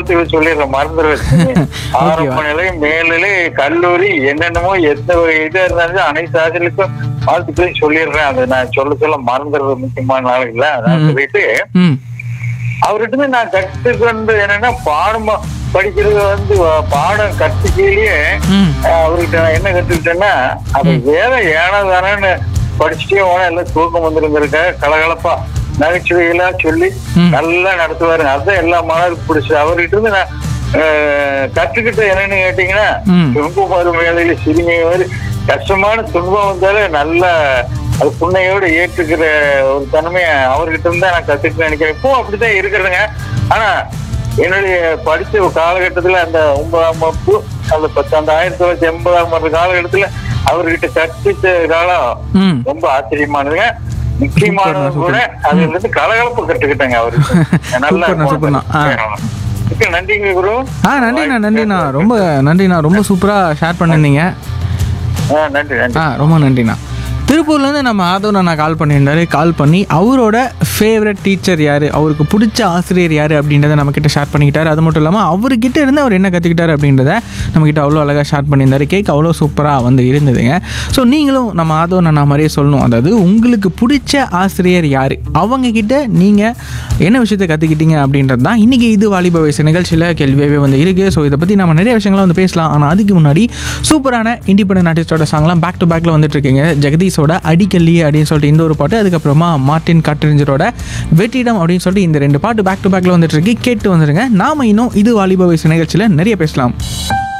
வார்த்தைகளை சொல்லிடுறேன் மறந்துடுவேன் ஆரம்ப நிலை மேல்நிலை கல்லூரி என்னென்னமோ எந்த வகை இதா இருந்தாலும் அனைத்து ஆசிரியர்களுக்கும் வாழ்த்துக்களையும் சொல்லிடுறேன் அதை நான் சொல்ல சொல்ல மறந்துடுறது முக்கியமான நாளைக்குல அதான் ம். சொல்லிட்டு ம் அவர்கிட்ட இருந்து நான் கற்றுக்கொண்டு என்னன்னா பாடம் படிக்கிறது வந்து அஹ், பாடம் கற்றுக்கையிலேயே ம் அஹ், அவர்கிட்ட நான் என்ன கத்துக்கிட்டேன்னா அது வேற ஏனதானு படிச்சுட்டே போனா எல்லாம் தூக்கம் வந்துருங்கிறக்க கலகலப்பா நகைச்சுவைகளா சொல்லி ம். நல்லா நடத்துவாரு அதான் எல்லா மாணவருக்கு பிடிச்சு அவர்கிட்ட இருந்து நான் அஹ், கத்துக்கிட்ட என்னன்னு கேட்டீங்கன்னா ம். துன்பம் வரும் வேலையில சிறுமி மாதிரி கஷ்டமான துன்பம் வந்தாலும் நல்ல அது புண்ணையோடு ஏற்றுக்கிற ஒரு தன்மையை அவர்கிட்ட இருந்து தான் நான் கத்துக்கிட்டு நினைக்கிறேன் இப்போ அப்படித்தான் இருக்கிறதுங்க ஆனா என்னுடைய படிச்ச காலகட்டத்துல அந்த ஒன்பதாம் வகுப்பு அந்த பத்து அந்த ஆயிரத்தி தொள்ளாயிரத்தி எண்பதாம் ஆண்டு காலகட்டத்துல அவர்கிட்ட கற்பித்த காலம் ம் ரொம்ப ஆச்சரியமானதுங்க முக்கியமானது சூப்பர்ண்ணா, கூட அதுல இருந்து கலகலப்பு கற்றுக்கிட்டேங்க அவருக்கு நல்லா சூப்பர்ண்ணா, சூப்பர்ண்ணா. ஆ. மிக்க நன்றிங்க குரு ஆ நன்றிண்ணா நன்றிண்ணா ரொம்ப நன்றிண்ணா ரொம்ப சூப்பராக ஷேர் பண்ணிருந்தீங்க ஆ, நன்றி நன்றி ஆ ரொம்ப நன்றிண்ணா திருப்பூர்லேருந்து நம்ம ஆதவன் அண்ணா கால் பண்ணியிருந்தாரு கால் பண்ணி அவரோட ஃபேவரட் டீச்சர் யார் அவருக்கு பிடிச்ச ஆசிரியர் யார் அப்படின்றத நம்மக்கிட்ட ஷேர் பண்ணிக்கிட்டாரு அது மட்டும் இல்லாமல் அவர்கிட்ட இருந்து அவர் என்ன கற்றுக்கிட்டாரு அப்படின்றத நம்மக்கிட்ட அவ்வளோ அழகாக ஷேர் பண்ணியிருந்தாரு கேக் அவ்வளோ சூப்பராக வந்து இருந்ததுங்க ஸோ நீங்களும் நம்ம ஆதவன் அண்ணா மாதிரியே சொல்லணும் அதாவது உங்களுக்கு பிடிச்ச ஆசிரியர் யார் அவங்கக்கிட்ட நீங்கள் என்ன விஷயத்தை கற்றுக்கிட்டீங்க அப்படின்றது தான் இன்றைக்கி இது வாலிப வயசு நிகழ்ச்சியில் கேள்வியாகவே வந்து இருக்குது ஸோ இதை பற்றி நம்ம நிறைய விஷயங்களை வந்து பேசலாம் ஆனால் அதுக்கு முன்னாடி சூப்பரான இண்டிபெண்டன்ட் ஆர்டிஸ்டோட சாங்லாம் பேக் டு பேக்கில் வந்துட்டு இருக்கீங்க ஜெகதீஷோட அடிக்கல்லி அப்படின்னு சொல்லிட்டு இந்த ஒரு பாட்டு அதுக்கப்புறமா மார்ட்டின் காட்டறிஞரோட வெற்றிடம் அப்படின்னு சொல்லிட்டு இந்த ரெண்டு பாட்டு பேக் டு பேக்கில் வந்துட்டு இருக்கு கேட்டு வந்துருங்க நாம இன்னும் இது வாலிப வயசு நிகழ்ச்சியில் நிறைய பேசலாம்